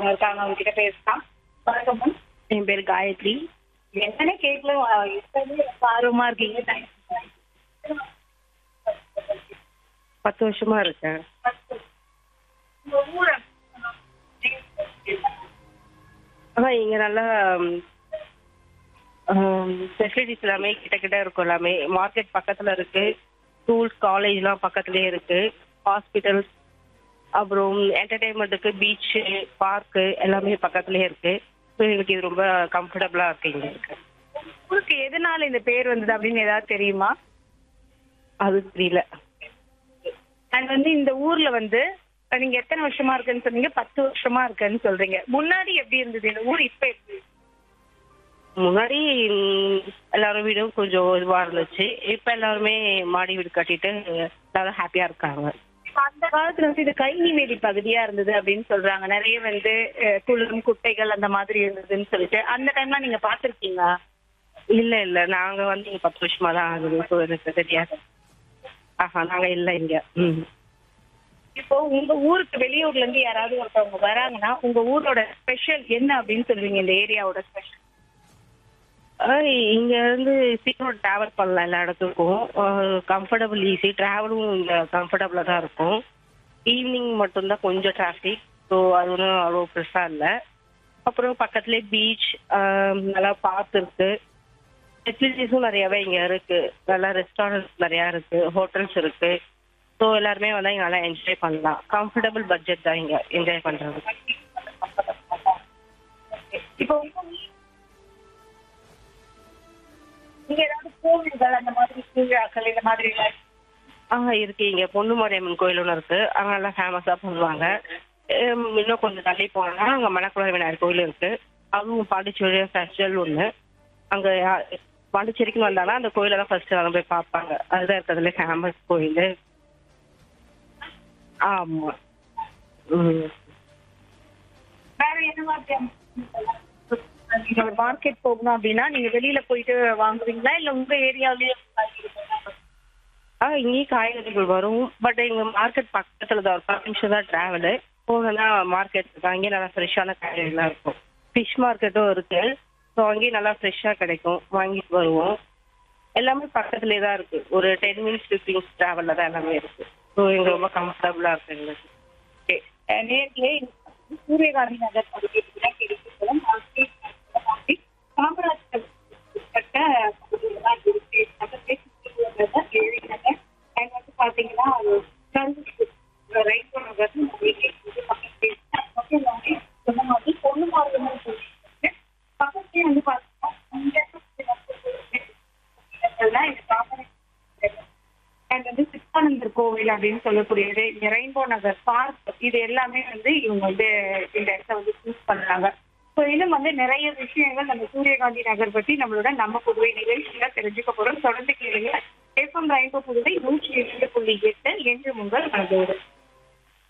ஒருத்தவங்க இருக்காங்க அவங்க கிட்ட பேசலாம் வணக்கம் மேம் என் பேர் காயத்ரி என்னன்னே கேட்கல இருக்கிறது ரொம்ப ஆர்வமா இருக்கீங்க Thank you. பத்து வருஷமா இருக்கேன் உங்க ஊரை ஆனால் இங்கே நல்லா ஃபெசிலிட்டிஸ் எல்லாமே கிட்ட கிட்ட இருக்கும் எல்லாமே மார்க்கெட் பக்கத்தில் இருக்கு ஸ்கூல்ஸ் காலேஜ்லாம் பக்கத்துலேயே இருக்கு ஹாஸ்பிட்டல்ஸ் அப்புறம் என்டர்டெயின்மெண்ட்டுக்கு பீச்சு பார்க்கு எல்லாமே பக்கத்துலேயே இருக்கு ஸோ எனக்கு இது ரொம்ப கம்ஃபர்டபுளாக இருக்கு இங்கே இருக்கு ஊருக்கு எதனால இந்த பேர் வந்தது அப்படின்னு ஏதாவது தெரியுமா அது தெரியல அண்ட் வந்து இந்த ஊர்ல வந்து அஹ், நீங்க எத்தனை வருஷமா இருக்குன்னு சொன்னீங்க பத்து வருஷமா இருக்குன்னு சொல்றீங்க முன்னாடி எப்படி இருந்தது இந்த ஊர் இப்ப எப்படி முன்னாடி ம், எல்லாரும் வீடும் கொஞ்சம் இதுவாக இருந்துச்சு இப்போ எல்லாருமே மாடி வீடு கட்டிட்டு எல்லாரும் ஹாப்பியாக இருக்காங்க இப்ப அந்த காலத்துல வந்து இது கைநிவேலி பகுதியா இருந்தது அப்படின்னு சொல்றாங்க நிறைய வந்து அஹ், குளம் குட்டைகள் அந்த மாதிரி இருந்ததுன்னு சொல்லிட்டு அந்த டைம்லாம் நீங்க பாத்திருக்கீங்களா இல்ல இல்ல நாங்க வந்து இங்க பத்து வருஷமா தான் ஆகுது ஸோ எனக்கு தெரியாது ஆஹா நாங்க இல்ல இங்க ம் இப்போ உங்க ஊருக்கு வெளியூர்ல இருந்து யாராவது ஒருத்தவங்க வராங்கன்னா உங்க ஊரோட ஸ்பெஷல் என்ன அப்படின்னு சொல்லுவீங்க இந்த ஏரியாவோட ஸ்பெஷல் ஆஹ் இங்க இருந்து சீக்கிரம் டிராவல் பண்ணலாம் எல்லா இடத்துக்கும் கம்ஃபர்டபுள் ஈஸி டிராவலும் இங்க கம்ஃபர்டபுளா தான் இருக்கும் ஈவினிங் மட்டும்தான் கொஞ்சம் டிராஃபிக் ஸோ அது ஒன்றும் அவ்வளோ பெருசா இல்லை அப்புறம் பக்கத்துலேயே பீச் நல்லா பார்க் இருக்கு ஃபெசிலிட்டிஸும் நிறையவே இங்க இருக்கு நல்லா ரெஸ்டாரண்ட்ஸ் நிறையா இருக்கு ஹோட்டல்ஸ் இருக்கு ஸோ எல்லாருமே வந்து இங்க நல்லா என்ஜாய் பண்ணலாம் கம்ஃபர்டபுள் பட்ஜெட் தான் இங்க என்ஜாய் பண்றது இப்போ உங்க ஊர்- நீங்க ஏதாவது கோவில்கள் அந்த மாதிரி திருவிழாக்கள் இந்த மாதிரி எல்லாம் ஆ இருக்கு இங்க பொண்ணுமாரியம்மன் கோயில் ஒன்று இருக்கு அங்க நல்லா ஃபேமஸா பண்ணுவாங்க ஹம், இன்னும் கொஞ்சம் தள்ளி போனா அங்க மணக்குள விநாயகர் கோயில் இருக்கு அதுவும் பாண்டிச்சேரி ஃபெஸ்டிவல் ஒன்று அங்க யா- பாண்டிச்சேரிக்கு வந்தாங்கன்னா அந்த கோயில தான் ஃபர்ஸ்ட் எல்லாம் போய் பார்ப்பாங்க அதுதான் இருக்கிறதுல ஃபேமஸ் கோயில் ஆமா ம் வேற என்ன மாதிரி நீங்க ஒரு மார்க்கெட் போகணும் அப்படின்னா நீங்க வெளியில போயிட்டு வாங்குவீங்களா இல்ல உங்க ஏரியாவிலேயே ஆ இங்கேயும் காய்கறிகள் வரும் பட் எங்க மார்க்கெட் பக்கத்துல தான் ஒரு பத்து நிமிஷம் தான் டிராவலு போனோம்னா மார்க்கெட் இருக்கு அங்கேயும் நல்லா ஃப்ரெஷ்ஷான காய்கறிலாம் இருக்கும் ஃபிஷ் மார்க்கெட்டும் இருக்கு ஸோ அங்கேயும் நல்லா ஃப்ரெஷ்ஷாக கிடைக்கும் வாங்கிட்டு வருவோம் எல்லாமே பக்கத்துலேயே தான் இருக்கு ஒரு டென் மினிட்ஸ் ஃபிஃப்டின் மினிட்ஸ் டிராவலில் தான் எல்லாமே இருக்கு ஸோ எங்களுக்கு ரொம்ப கம்ஃபர்டபுளாக இருக்கு எங்களுக்கு ஓகே நேர்லயே சூரியகாந்தி நகர் பகுதியில் கிடைக்கும் மார்க்கெட் மாதிரி காமராஜர் உட்பட்ட பகுதிகள்லாம் இருக்கு பக்கத்துல சுற்றுலா ஏழை நகர் அண்ட் வந்து பாத்தீங்கன்னா ரைட் நகர் நிறைய இருக்கு பக்கத்துல இருக்கு. அது மட்டும் இல்லாம சொன்ன மாதிரி பொண்ணு மாரியம்மன் கோயில் இருக்கு. பக்கத்துலயே வந்து பாத்தீங்கன்னா இங்க இதெல்லாம் இந்த காமராஜர் அண்ட் வந்து சித்தானந்தர் கோவில் அப்படின்னு சொல்லக்கூடியது இங்க ரெயின்போ நகர் பார்க் இது எல்லாமே வந்து இவங்க வந்து இந்த இடத்த வந்து சூஸ் பண்றாங்க ஸோ இன்னும் வந்து நிறைய விஷயங்கள் நம்ம சூரியகாந்தி நகர் பத்தி நம்மளோட நம்ம புதுவை நிகழ்ச்சியில தெரிஞ்சுக்க போறோம் தொடர்ந்து கேளுங்க எஃப்எம் ரெயின்போ புதுவை நூற்றி எட்டு புள்ளி எட்டு என்று உங்கள் மனதோடு